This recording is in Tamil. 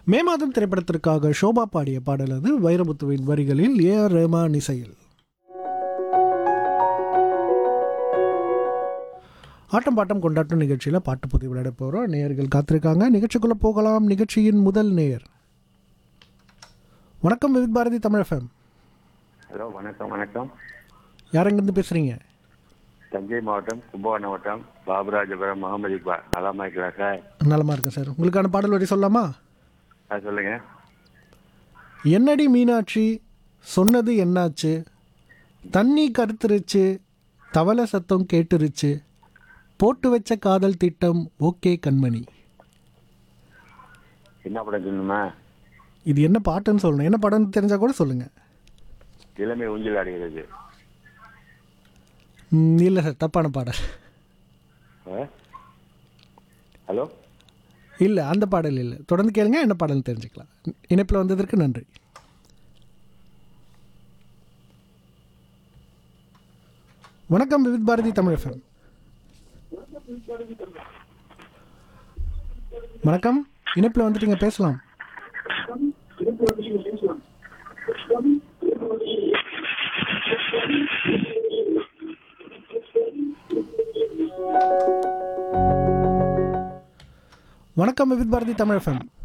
மே மாதம் திரைப்படத்திற்காக ஷோபா பாடிய பாடல் அது வைரமுத்துவின் வரிகளில் ஏ ஆர் ரஹ்மான் இசையில் ஆட்டம் பாட்டம் கொண்டாட்டம் நிகழ்ச்சியில் பாட்டு புதி விளையாட போகிறோம் நேயர்கள் காத்திருக்காங்க நிகழ்ச்சிக்குள்ளே போகலாம் நிகழ்ச்சியின் முதல் நேயர் வணக்கம் விவித் பாரதி தமிழ் எஃப்எம் ஹலோ வணக்கம் வணக்கம் யாரெங்கேருந்து பேசுகிறீங்க தஞ்சை மாவட்டம் கும்பகோணம் மாவட்டம் பாபுராஜபுரம் முகமது இக்பால் நலமா இருக்கிறா சார் நலமா இருக்கேன் சார் உங்களுக்கான பாடல் வரி சொல்லலாமா ஆ சொல்லுங்க என்னடி மீனாட்சி சொன்னது என்னாச்சு தண்ணி கருத்துருச்சு தவளை சத்தம் கேட்டுருச்சு போட்டு வச்ச காதல் திட்டம் ஓகே கண்மணி என்ன படம் சொல்லணுமா இது என்ன பாட்டுன்னு சொல்லணும் என்ன படம்னு தெரிஞ்சா கூட சொல்லுங்க இளமை ஊஞ்சல் ஆடுகிறது ம், இல்லை சார் தப்பான பாடல் ஆ? ஹலோ இல்லை அந்த பாடல் இல்லை தொடர்ந்து கேளுங்க என்ன பாடல்னு தெரிஞ்சுக்கலாம் இணைப்பில் வந்ததற்கு நன்றி வணக்கம் விவித் பாரதி தமிழ் எஃப்எம் வணக்கம் இணைப்பில் வந்துட்டீங்க பேசலாம் வணக்கம் விவித் பாரதி தமிழ் எஃப்எம்